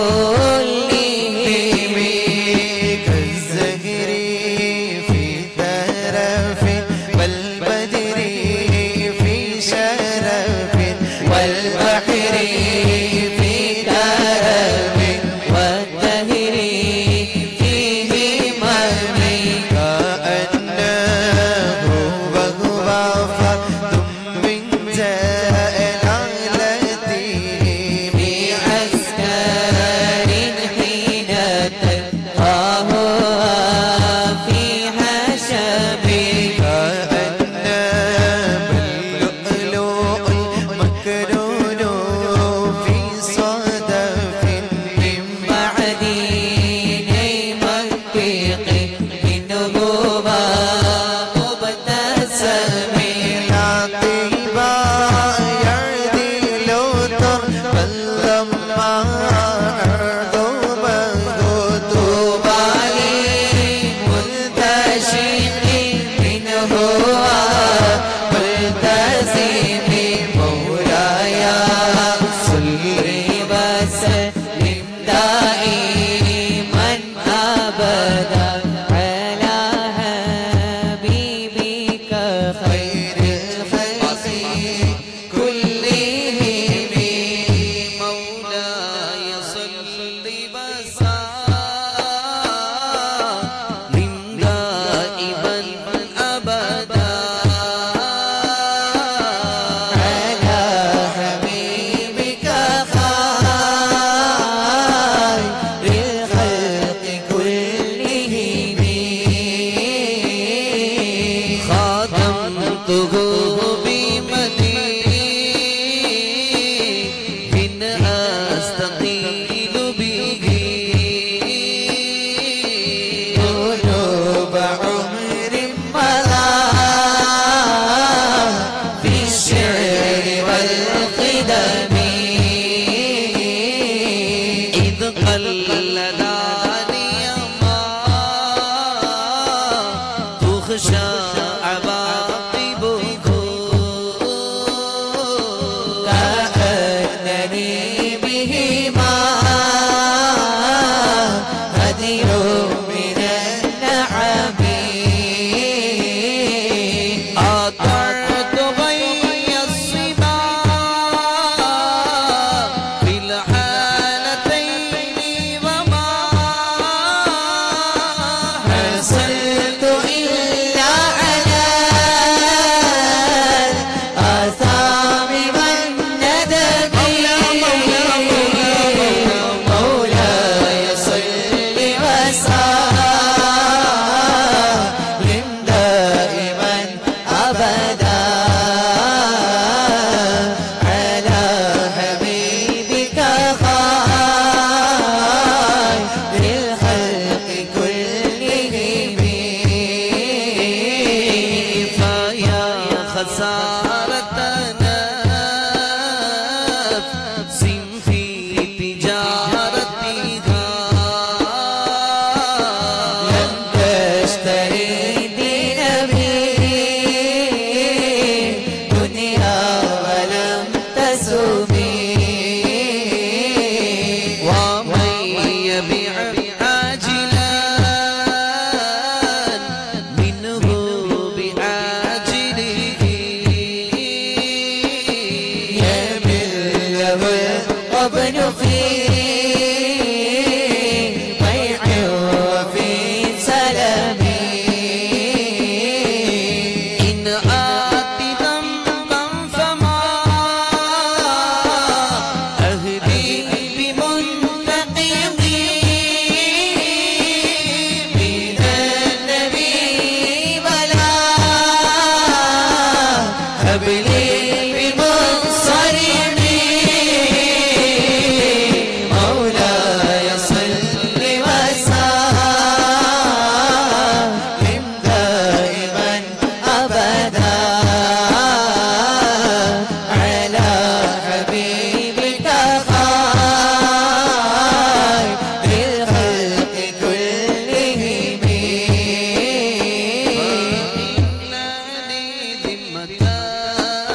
Speaker 2: كلهم
Speaker 3: كالزهر في ترف والبدر في شرف
Speaker 2: والبحر في كرم والدهر فيه مرمي
Speaker 3: كأنه وهو فرد من جلالته
Speaker 2: في عسكر حين تلقاه في حشمه
Speaker 3: كأنما اللؤلؤ المكنون في صدف من
Speaker 2: معدين منطق النبوة مبتسم
Speaker 3: لا طيبا يعدل تربا لما أرضبه
Speaker 2: طوبى لمنتشق منه ملتزم مولاي صل وسلم دائما ابدا على حبيبك خير الخلق كلهم مولاي صل وسلم دائما ابدا على حبيبك خير الخلق كلهم خاتمته بمدين من أستقيل به قلوب عمر ملا أبدا على حبيبك خير الخلق كلهم فيا خسارة نفس في تجارتها لم تشتري بنبي دنيا ولم تسمي ومن يبيع عاجلا منه بعاجله يمل له القبن في بيع وفي سلم إن آت ذنبا فما أهدي بمنتقم من النبي ولا هب لي بمنصرم مولاي صل وسلم دائما أبدا على حبيبك خير الخلق كلهم إنني ذمتان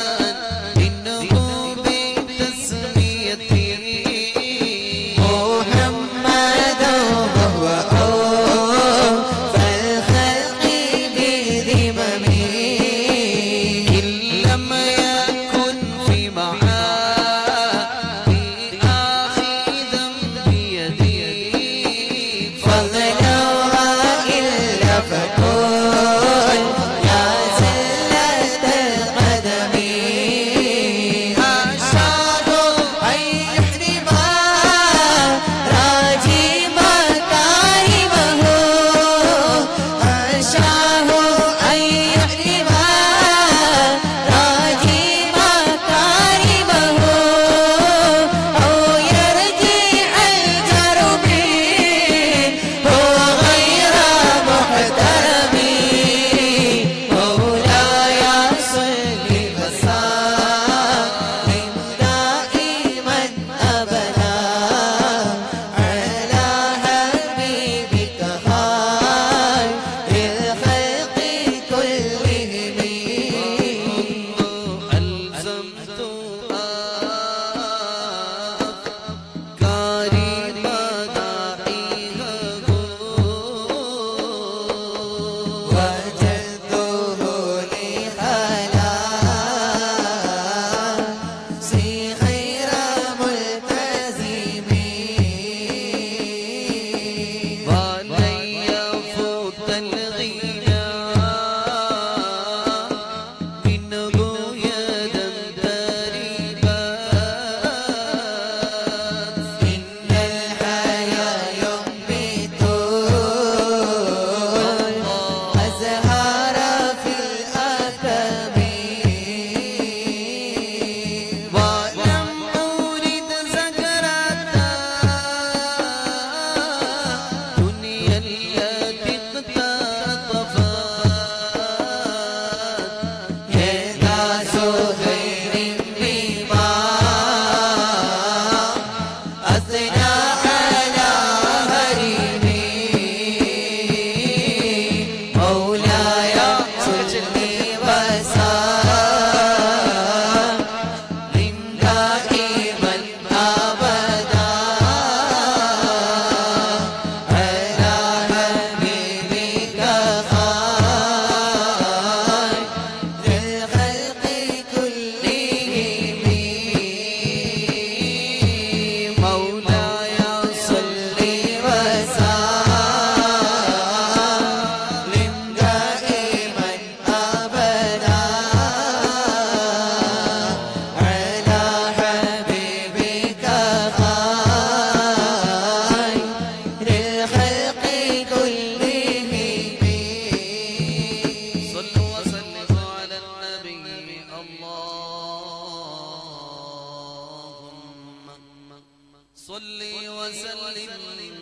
Speaker 1: صلي وسلم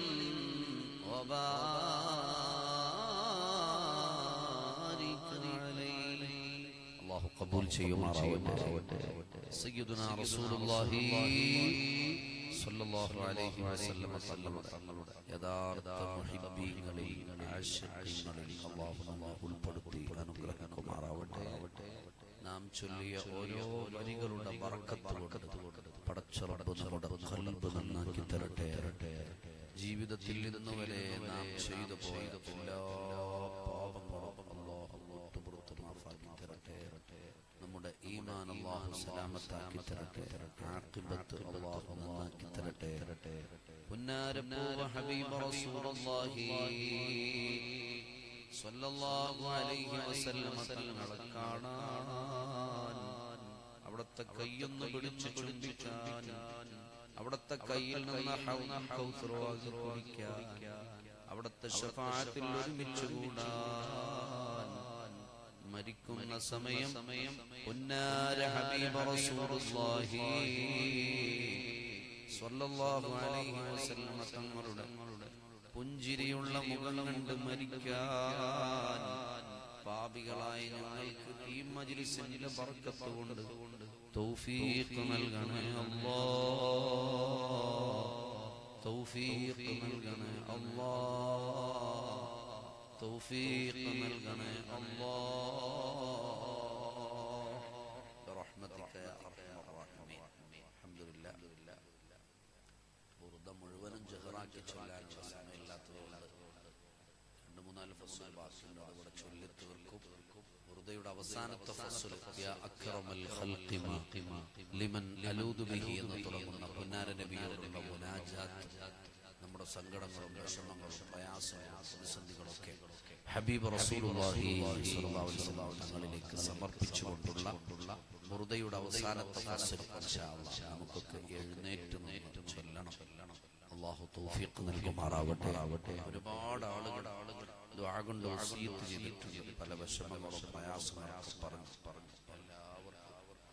Speaker 1: وبارك عليه الله قبول ചെയ്യുമാറാവട്ടെ സയ്യിദുനാ റസൂലുള്ളാഹി സ്വല്ലല്ലാഹു അലൈഹി വസല്ലം തങ്ങളുടെ യഥാർത്ഥ മുഹിബ്ബീങ്ങളിൽ ആശിഖീങ്ങളിൽ അല്ലാഹു നമ്മെ ഉൾപ്പെടുത്തി അനുഗ്രഹിക്കുമാറാവട്ടെ നാം ചൊല്ലിയ ഓരോ വരികളുടെ ബർക്കത്ത് കൊണ്ട് പടച്ചറബ് നമ്മുടെ ഖൽബ് നന്നാക്കി തരട്ടെ ജീവിതത്തിൽ നിന്ന് വരെ നാം ചെയ്തു പോയ എല്ലാ പാപങ്ങളും അല്ലാഹു വിട്ടുപുറത്ത് മാഫാക്കി തരട്ടെ നമ്മുടെ ഈമാൻ അല്ലാഹു സലാമത്താക്കി തരട്ടെ ആഖിബത്ത് അല്ലാഹു നന്നാക്കി തരട്ടെ പുന്നാരപ്പൂവ ഹബീബ് റസൂലുള്ളാഹി സ്വല്ലല്ലാഹു അലൈഹി വസല്ലമ തങ്ങളെ കാണാൻ അവിടുത്തെ കൈയൊന്ന് പിടിച്ച് ചുംബിക്കാൻ അവിടുത്തെ കയ്യിൽ നിന്ന് ഹൗദുൽ കൗസർ വാങ്ങി കുടിക്കാൻ അവിടുത്തെ ഷഫാഅത്തിൽ ഒരുമിച്ച് കൂടാൻ മരിക്കുന്ന സമയം സമയം പുന്നാര ഹബീബ റസൂലുള്ളാഹി സ്വല്ലല്ലാഹു അലൈഹി വസല്ലമ തങ്ങളുടെ പുഞ്ചിരിയുള്ള മുഖം കണ്ട് മരിക്കാൻ പാപികളായ ഞങ്ങൾക്ക് ഈ മജ്ലിസിന്റെ ബർക്കത്ത് കൊണ്ട് തൗഫീഖ് നൽകണേ അല്ലാ തൗഫീഖ് നൽകണേ അല്ലാ തൗഫീഖ് നൽകണേ അല്ലാ برحمتك يا ارحم الراحمين الحمد لله ബുറുദ മുഴുവനും ജഹറാക്കി ചൊല്ലാനുള്ള സമയമില്ലാത്തതുകൊണ്ട് രണ്ട് മൂന്നാല് ഫസുൽ ബാക്കിയുണ്ട് അതുകൂടെ ചൊല്ലി തീർക്കും ബുറുദയുടെ അവസാനത്തെ ഫസുൽ യാ അക്രമൽ ഖൽഖി മാ ലിമൻ അലൂദു ബിഹി എന്ന് തുടങ്ങുന്ന പുന്നാര നബിയോടുള്ള മുനാജാത്ത് നമ്മുടെ സങ്കടങ്ങളും വിഷമങ്ങളും പ്രയാസങ്ങളും പ്രതിസന്ധികളൊക്കെ ഹബീബ് റസൂലുള്ളാഹി സ്വല്ലല്ലാഹു അലൈഹി വസല്ലം തങ്ങളിലേക്ക് സമർപ്പിച്ചുകൊണ്ടുള്ള ബുറുദയുടെ അവസാനത്തെ ഫസൽ ഇൻഷാ അല്ലാഹ് നമുക്കൊക്കെ എഴുന്നേറ്റ് നേറ്റ് ചൊല്ലണം അള്ളാഹു തൗഫീഖ് നൽകുമാറാവട്ടെ ഒരുപാട് ആളുകൾ ദുആ കൊണ്ട് വസീയത്ത് ചെയ്തിട്ടുണ്ട് പല വിഷമങ്ങളും പ്രയാസങ്ങളും ഒക്കെ പറഞ്ഞു പറഞ്ഞു എല്ലാവർക്കും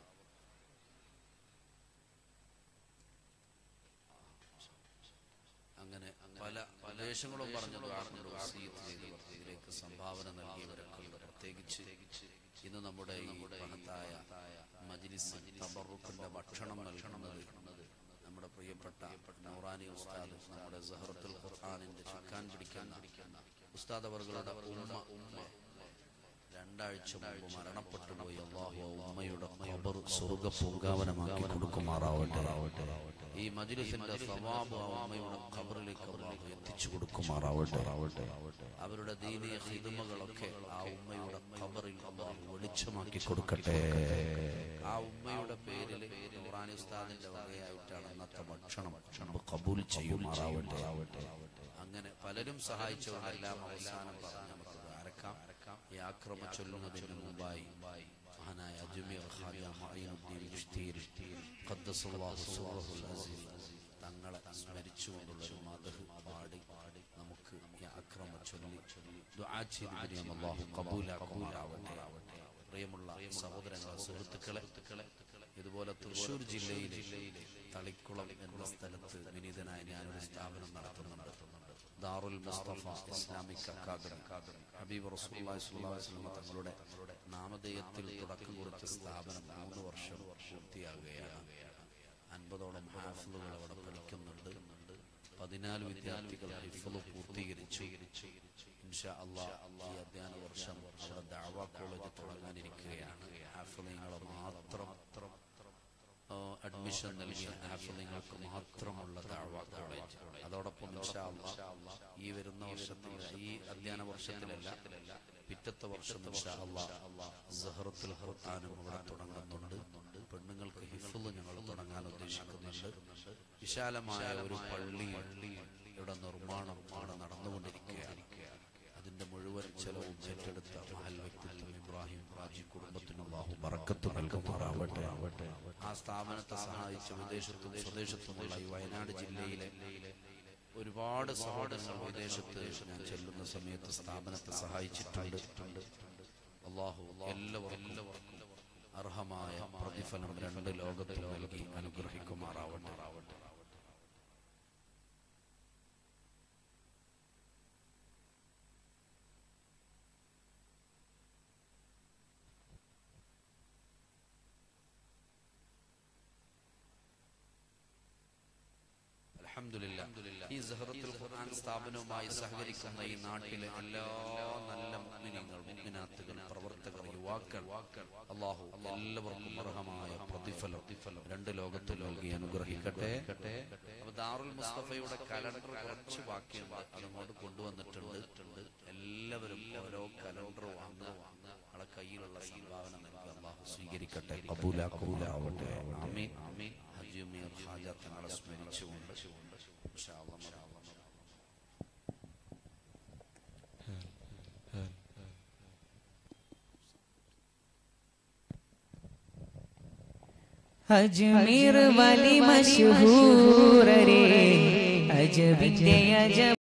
Speaker 1: അങ്ങനെ പല പ്രദേശങ്ങളും പറഞ്ഞു ദുആ കൊണ്ട് വസീയത്ത് ചെയ്തവർ ഇതിലേക്ക് സംഭാവന നൽകിയവരൊക്കെ ഉണ്ട് പ്രത്യേകിച്ച് ഇന്ന് നമ്മുടെ ഈ മഹത്തായ മജ്ലിസ് തബറുക്കിന്റെ ഭക്ഷണം നൽകണമെന്നത് നമ്മുടെ പ്രിയപ്പെട്ട നൂറാനി ഉസ്താദ് നമ്മുടെ സഹറത്തുൽ ഖുർആാനിന്റെ ചുക്കാൻ പിടിക്കുന്ന ഉസ്താദ് അവர்களுടെ ഉമ്മ ഉമ്മ രണ്ടാഴ്ച മുമ്പ് മരണപ്പെട്ടു പോയി അള്ളാഹു ആ ഉമ്മയുടെ ഖബർ സ്വർഗ പൂങ്കാവനമാക്കി കൊടുക്കുമാറാവട്ടെ ഈ മജ്ലിസിന്റെ സവാബ് ആ ഉമ്മയുടെ ഖബറിലേക്ക് അള്ളാഹു എത്തിച്ചു കൊടുക്കുമാറാവട്ടെ അവരുടെ ദീനീയ ഹിദമകളൊക്കെ ആ ഉമ്മയുടെ ഖബറിൽ അള്ളാഹു വെളിച്ചമാക്കി കൊടുക്കട്ടെ ആ ഉമ്മയുടെ പേരിൽ ഖുർആൻ ഉസ്താദിന്റെ വകയായിട്ടാണ് അന്നത്തെ ഭക്ഷണം നമുക്ക് കബൂൽ ചെയ്യുമാറാവട്ടെ അങ്ങനെ പലരും സഹായിച്ചവരെല്ലാം അവസാനം പറഞ്ഞ് നമുക്ക് അരക്കാം ഈ ആക്രമ ചൊല്ലുന്നതിന് മുമ്പായി മഹാനായ അജ്മീർ ഖാജ മഈനുദ്ദീൻ ചിശ്തിയിൽ ഖദ്ദസല്ലാഹു സുബ്ഹുൽ അസീസ് തങ്ങളെ സ്മരിച്ചുകൊണ്ടുള്ള ഒരു മദഹ് പാടി നമുക്ക് ഈ ആക്രമ ചൊല്ലി ദുആ ചെയ്ത് അല്ലാഹു കബൂലാക്കുമാറാവട്ടെ പ്രിയമുള്ള സഹോദരങ്ങളെ സുഹൃത്തുക്കളെ ഇതുപോലെ തൃശൂർ ജില്ലയിലെ തളിക്കുളം എന്ന സ്ഥലത്ത് വിനീതനായ ഞാനൊരു സ്ഥാപനം നടത്തുന്നുണ്ട് ദാറുൽ മുസ്തഫ ഇസ്ലാമിക് അക്കാദമി ഹബീബ് റസൂലുള്ളാഹി സ്വല്ലല്ലാഹു അലൈഹി വസല്ലം തങ്ങളുടെ നാമധേയത്തിൽ തുടക്കം കുറിച്ച സ്ഥാപനം മൂന്ന് വർഷം പൂർത്തിയാകുകയാണ് അൻപതോളം ഹാഫിളുകൾ അവിടെ പഠിക്കുന്നുണ്ട് പതിനാല് വിദ്യാർത്ഥികൾ ഹിഫ്ള് പൂർത്തീകരിച്ചു ഇൻഷാ അള്ളാഹ് ഈ അധ്യയന വർഷം അവിടെ ദഅവ കോളേജ് തുടങ്ങാനിരിക്കുകയാണ് ഹാഫിളീങ്ങളെ മാത്രം അഡ്മിഷൻ നൽകിയ ഹാഫിളീങ്ങൾക്ക് മാത്രമുള്ള ദഅവ കോളേജ് അതോടൊപ്പം ഇൻഷാ അള്ളാഹ് ഈ വരുന്ന വർഷത്തിൽ ഈ അധ്യയന വർഷത്തിലല്ല പിറ്റത്തെ വർഷം ഇൻഷാ അള്ളാഹ് സഹറത്തുൽ ഖുർആനും ഇവിടെ തുടങ്ങുന്നുണ്ട് പെണ്ണുങ്ങൾക്ക് ഹിഫ്ള് ഞങ്ങൾ തുടങ്ങാൻ ഉദ്ദേശിക്കുന്നുണ്ട് വിശാലമായ ഒരു പള്ളി ഇവിടെ നിർമ്മാണം ആണ് നടന്നുകൊണ്ടിരിക്കുകയാണ് അതിന്റെ മുഴുവൻ ചെലവും ഏറ്റെടുത്ത മഹൽ വ്യക്തിത്വം ഇബ്രാഹിം റാജി കുടുംബത്തിന് അല്ലാഹു ബറക്കത്ത് നൽകുമാറാവട്ടെ ആ സ്ഥാപനത്തെ സഹായിച്ച വിദേശത്തും സ്വദേശത്തുമുള്ള ഈ വയനാട് ജില്ലയിലെ ഒരുപാട് സഹോദരങ്ങൾ വിദേശത്ത് ഞാൻ ചെല്ലുന്ന സമയത്ത് സ്ഥാപനത്തെ സഹായിച്ചിട്ടുണ്ട് അള്ളാഹു എല്ലാവർക്കും അർഹമായ പ്രതിഫലം രണ്ട് ലോകത്തിൽ നൽകി അനുഗ്രഹിക്കുമാറാവട്ടെ സഹറത്തുൽ ഖുർആൻ സ്ഥാപനവുമായി സഹകരിക്കുന്ന ഈ നാട്ടിലെ എല്ലാ നല്ല മുഅ്മിനീങ്ങൾ മുഅ്മിനാത്തുകൾ പ്രവർത്തകർ യുവാക്കൾ അള്ളാഹു എല്ലാവർക്കും അർഹമായ പ്രതിഫലം രണ്ട് ലോകത്തിൽ നൽകി അനുഗ്രഹിക്കട്ടെ അപ്പൊ ദാറുൽ മുസ്തഫയുടെ കലണ്ടർ കുറച്ച് ബാക്കിയുണ്ട് അതുകൊണ്ട് കൊണ്ടുവന്നിട്ടുണ്ട് എല്ലാവരും ഓരോ കലണ്ടർ വാങ്ങുക നമ്മളെ കയ്യിലുള്ള സംഭാവന നൽകി അള്ളാഹു സ്വീകരിക്കട്ടെ കബൂലാക്കുമാറാവട്ടെ ആമീൻ ആമീൻ ഹജ്ജുമീർ ഹാജ തങ്ങളെ സ്മരിച്ചുകൊണ്ട് ഇൻഷാ അല്ലാഹ് മറ-
Speaker 2: അജ്മീർ വലി മഷഹൂർ രെ അജബിന്റെ അജബ്